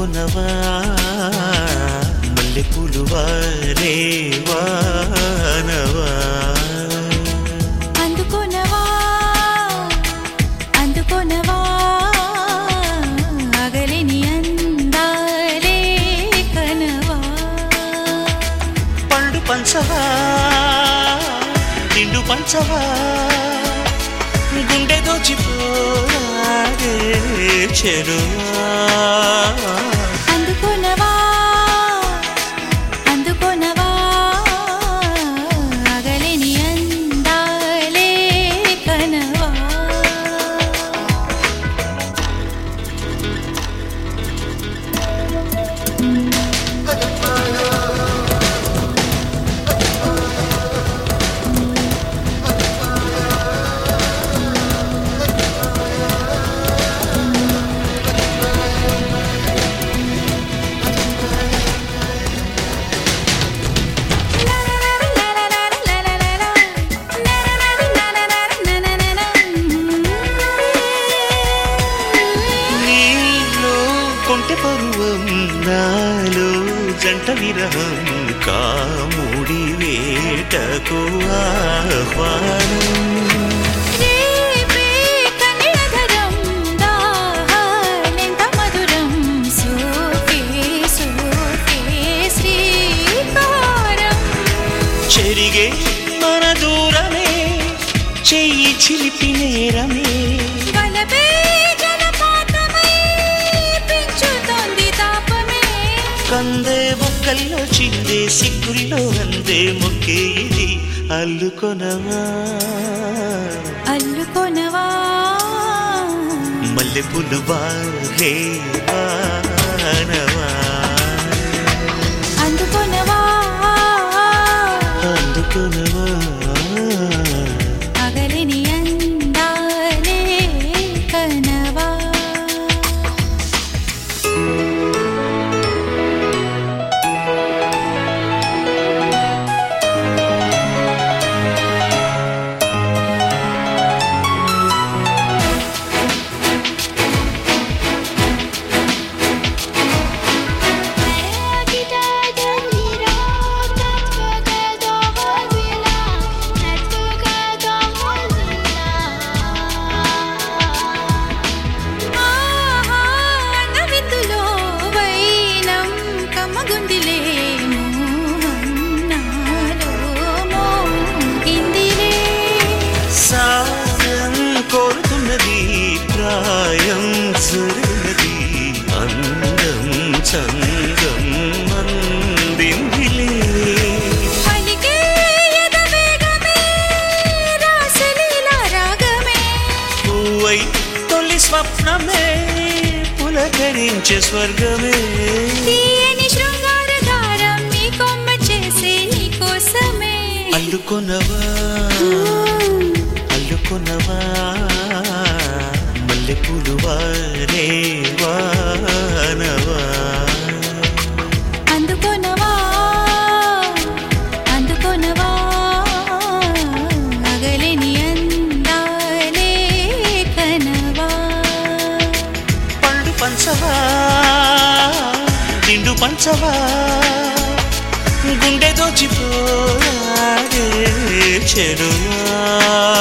అందుకొనవా మల్లె పులువారే వానవా అందుకొనవా అందుకొనవా అగలిని అందాలే కనవా పండు పంచవా నిండు పంచవా గుండె దోచిపోరాడే చెరువా అందుకొనవా అందుకొనవా అగలిని అందాలే కనవా నీలో కొంటె పరువం నాలో జంట విరహం కాముడి వేటకు ఆహ్వానం రేపే కన్యధరం దాహాలెంత మధురం సోకే సోకే శ్రీకారం చెరిగే మన దూరమే చెయ్యి చిలిపి నేరమే వలపే జలపాతమై పెంచుతోంది తాపమే కందే బొక్కల్లో చిందే సిగ్గుల్లో అందే మొక్కే ఇది అల్లుకొనవా అల్లుకొనవా మల్లె పులు బాలే వానవా అందుకొనవా అందుకొనవా అగలిని అందాలే కనవా ఆహా నవిందులో వైనం కమ్మగుందిలే మోహన్నాలో మోగిందిలే సాయం కోరుతున్నది ప్రాయం సరినది అందం చందం అందిందిలే పలికే ఎదవేగమే రాసలీలా రాగమే పువ్వై తొలి స్వప్నమే పులకరించే స్వర్గమే తీయని శృంగార దారం నీ కొమ్మ చేసే నీ కోసమే అల్లుకొనవా అల్లుకొనవా మల్లె పులువారే వానవా అందుకొనవా అందుకొనవా అగలిని అందాలే కనవా పండు పంచవా నిండు పంచవా గుండె దోచిపోరాడే చెరువా